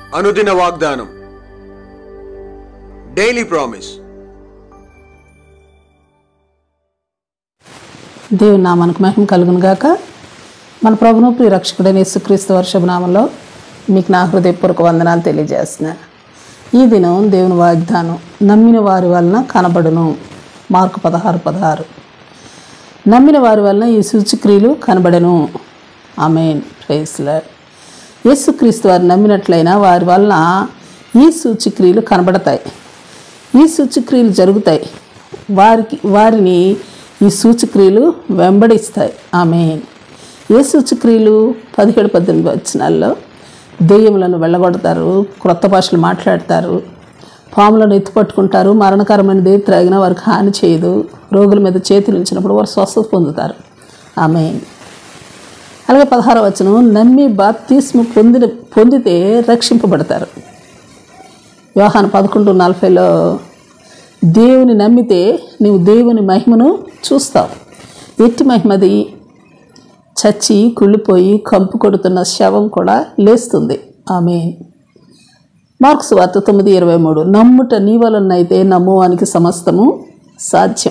అనుదిన వాగ్దానం daily promise దేవుని నామానికి మహిమ కలుగును గాక మన ప్రభును ప్రియ రక్షకుడైన యేసుక్రీస్తు వర్షభ నామంలో మీకు నా హృదయపూర్వక వందనాలు తెలియజేస్తున్నాను ఈ దినం దేవుని వాగ్దానం నమ్మిన వారి వలన కనబడును మార్కు పదహారు పదహారు నమ్మిన వారి వలన ఈ సూచక్రియలు కనబడను ఆమెన్ ప్రైస్లా యేసుక్రీస్తు వారు నమ్మినట్లయినా వారి వలన ఈ సూచక్రియలు కనబడతాయి ఈ సూచక్రియలు జరుగుతాయి వారికి వారిని ఈ సూచక్రియలు వెంబడిస్తాయి ఆమె ఏ సూచక్రియలు పదిహేడు పద్దెనిమిది వచ్చినాల్లో దెయ్యములను వెళ్ళగొడతారు క్రొత్త భాషలు మాట్లాడతారు పాములను ఎత్తుపట్టుకుంటారు మరణకరమైన దేవి త్రాగినా వారికి హాని చేయదు రోగుల మీద చేతులు ఉంచినప్పుడు వారు స్వస్థత పొందుతారు ఆమె అలాగే పదహారవ వచనం నమ్మి బాప్తిస్ము పొందిన పొందితే రక్షింపబడతారు వ్యవహాన్ పదకొండు నలభైలో దేవుని నమ్మితే నీవు దేవుని మహిమను చూస్తావు ఎట్టి మహిమది చచ్చి కుళ్ళిపోయి కంపు కొడుతున్న శవం కూడా లేస్తుంది ఆమె మార్క్స్ వార్త తొమ్మిది ఇరవై మూడు నమ్ముట నీ వలనైతే నమ్మువానికి సమస్తము సాధ్యం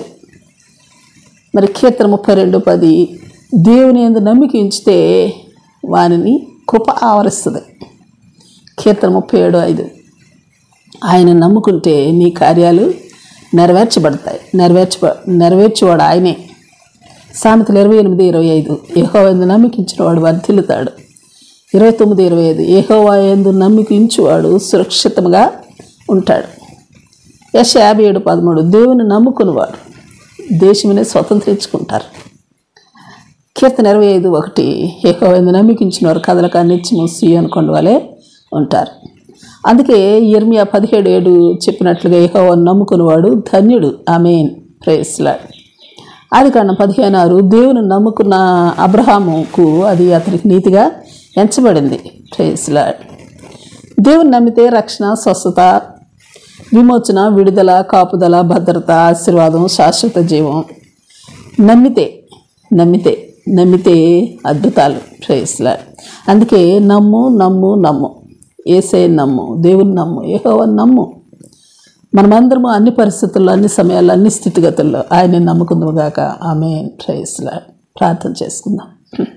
మరి కీర్తన ముప్పై రెండు పది దేవుని ఎందు నమ్మిక ఉంచితే వానిని కృప ఆవరిస్తుంది కీర్తన ముప్పై ఏడు ఐదు ఆయన నమ్ముకుంటే నీ కార్యాలు నెరవేర్చబడతాయి నెరవేర్చబ నెరవేర్చేవాడు ఆయనే సామెతలు ఇరవై ఎనిమిది ఇరవై ఐదు ఏహోవా నమ్మికించిన వాడు వర్ధిల్లుతాడు ఇరవై తొమ్మిది ఇరవై ఐదు ఏహోవా ఎందు నమ్మికించువాడు సురక్షితంగా ఉంటాడు యశ యాభై ఏడు పదమూడు దేవుని నమ్ముకునేవాడు దేశమునే స్వతంత్రించుకుంటారు కీర్తన ఇరవై ఐదు ఒకటి ఏహో ఎందు నమ్మికించిన వారు కదలక నిత్యము సీయోను కొండవలే ఉంటారు అందుకే ఇర్మియా పదిహేడు ఏడు చెప్పినట్లుగా ఏహో నమ్ముకునేవాడు ధన్యుడు ఆమెన్ ప్రేస్లాడ్ ఆది కాండం పదిహేను ఆరు దేవుని నమ్ముకున్న అబ్రహాముకు అది అతనికి నీతిగా ఎంచబడింది ప్రేస్లాడ్ దేవుని నమ్మితే రక్షణ స్వస్థత విమోచన విడుదల కాపుదల భద్రత ఆశీర్వాదం శాశ్వత జీవం నమ్మితే నమ్మితే నమ్మితే అద్భుతాలు ప్రేస్లా అందుకే నమ్ము నమ్ము నమ్ము ఏసే నమ్ము దేవుని నమ్ము ఏహోవని నమ్ము మనమందరము అన్ని పరిస్థితుల్లో అన్ని సమయాల్లో అన్ని స్థితిగతుల్లో ఆయన నమ్ముకుందాముగాక ఆమె ప్రేస్లా ప్రార్థన చేసుకుందాం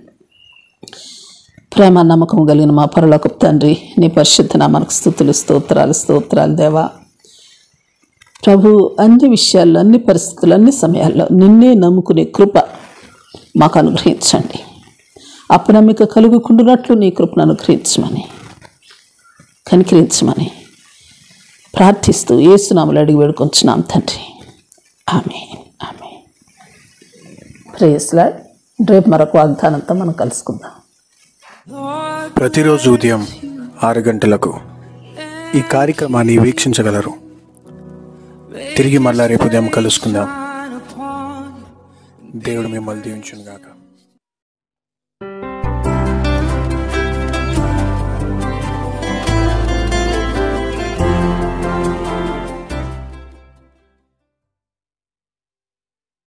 ప్రేమ నమ్మకం కలిగిన మా పరలోకపు తండ్రి నీ పరిశుద్ధ నామానికి స్థుతులు స్తోత్రాలు స్తోత్రాలు దేవా ప్రభు అన్ని విషయాల్లో అన్ని పరిస్థితులు అన్ని సమయాల్లో నిన్నే నమ్ముకునే కృప మాకు అనుగ్రహించండి అపనమ్మిక కలుగుకుంటున్నట్లు నీ కృపను అనుగ్రహించమని కనికరించమని ప్రార్థిస్తూ ఏసునాములు అడిగి వేడుకొంచున్నాం తండ్రి ఆమె ఆమె ప్రేయస్లా రేపు మరొక వాగ్దానంతో మనం కలుసుకుందాం ప్రతిరోజు ఉదయం ఆరు గంటలకు ఈ కార్యక్రమాన్ని వీక్షించగలరు తిరిగి మళ్ళా రేపు ఉదయం కలుసుకుందాం దేవుడు మిమ్మల్ని దీవించును గాక